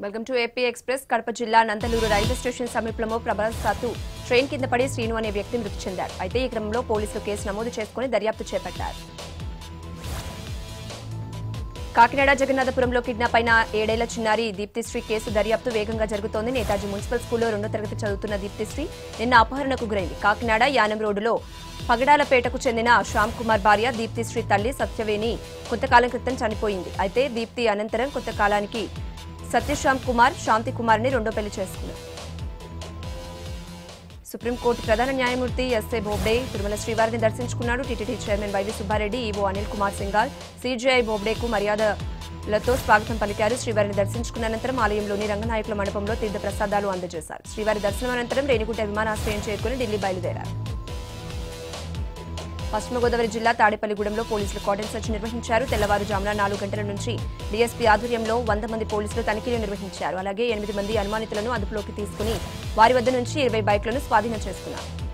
welcome to AP express Kadapa జిల్లా Nandalur railway station సమీపంలో ప్రమాదవశాత్తు ట్రైన్ కింద పడి శ్రీను అనే వ్యక్తి మృతి చెందారు అయితే ఈ క్రమంలో పోలీసులు కేసు నమోదు చేసుకుని దర్యాప్తు చేపట్టారు కాకినాడ జగన్నాథపురంలో కిడ్నాప్ అయిన ఏడేళ్ల చిన్నారి దీప్తిశ్రీ కేసు దర్యాప్తు వేగంగా జరుగుతోంది నేతాజీ మున్సిపల్ స్కూల్లో రెండో తరగతి చదువుతున్న దీప్తిశ్రీ నిన్న అపహరణకు గురైంది కాకినాడ యానం రోడ్డులో పగడాలపేటకు చెందిన శ్యామ్ కుమార్ భార్య దీప్తిశ్రీ తల్లి సత్యవేణి కొంతకాలం క్రితం చనిపోయింది అయితే దీప్తి అనంతరం కొంతకాలానికి సత్యశ్యామ్ కుమార్ శాంతి కుమార్ని రెండో పెళ్లి చేసుకున్నారు సుప్రీంకోర్టు ప్రధాన న్యాయమూర్తి ఎస్ఏ బోబ్డే తిరుమల శ్రీవారిని దర్శించుకున్నాడు TTD chairman YV Subbareddy EO Anil Kumar Singhal CJI బోబ్డేకు మర్యాదలతో స్వాగతం పలికారు శ్రీవారిని దర్శించుకున్న అనంతరం ఆలయంలోని రంగనాయకుల మండపంలో తీర్థ ప్రసాదాలు అందజేశారు శ్రీవారి దర్శనం అనంతరం రేణిగుంట విమానాశ్రయం చేరుకుని ఢిల్లీ బయలుదేరారు పశ్చిమ గోదావరి జిల్లా తాడేపల్లిగూడెంలో పోలీసులు కాటన్ సెర్చ్ నిర్వహించారు తెల్లవారుజామున నాలుగు గంటల నుంచి డీఎస్పీ ఆధ్వర్యంలో వంద మంది పోలీసులు తనిఖీలు నిర్వహించారు అలాగే ఎనిమిది మంది అనుమానితులను అదుపులోకి తీసుకుని వారి వద్ద నుంచి ఇరవై బైక్లను స్వాధీనం చేసుకున్నారు